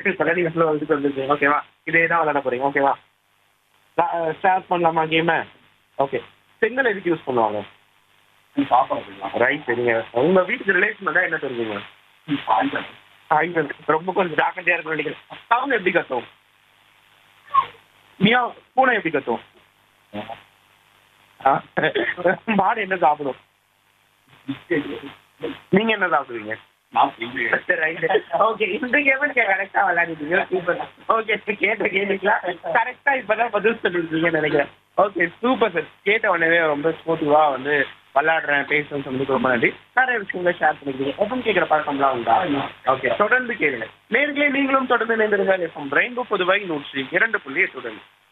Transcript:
இப்பதான் நீங்க சொல்ல வந்துட்டு வந்துருக்கீங்க ஓகேவா இதே தான் விளையாட போறீங்க ஓகேவா ஸ்டார்ட் பண்ணலாமா கேம ஓகே செங்கல் எதுக்கு யூஸ் பண்ணுவாங்க ரைட் சரிங்க உங்க வீட்டுக்கு ரிலேஷன் தான் என்ன தெரிஞ்சுங்க ஆயுதம் ரொம்ப கொஞ்சம் ஜாக்கிரதையா இருக்கும் நினைக்கிறேன் சவுண்ட் எப்படி கத்தும் மியா பூனை எப்படி கத்தும் ஆ? மாடு என்ன சாப்பிடும் நீங்க என்ன சாப்பிடுவீங்க ஓகே இந்த கேம் கரெக்டா விளையாடிட்டீங்க சூப்பர் ஓகே கேட்ட கேள்விக்கலாம் கரெக்டா இப்பதான் பதில் சொல்லிருக்கீங்கன்னு நினைக்கிறேன் ஓகே சூப்பர் சார் கேட்ட உடனே ரொம்ப ஸ்மூத்திவா வந்து விளையாடுறேன் பேசுறேன்னு சொல்லி ரொம்ப நன்றி நிறைய விஷயங்களை ஷேர் பண்ணிக்கிறீங்க எப்பவும் கேட்குற பழக்கம்லாம் உண்டா ஓகே தொடர்ந்து கேளுங்க நேர்களே நீங்களும் தொடர்ந்து இணைந்திருங்க எஃப்எம் ரெயின்போ பொதுவாக நூற்றி இரண்டு புள்ளி எட்டுடன்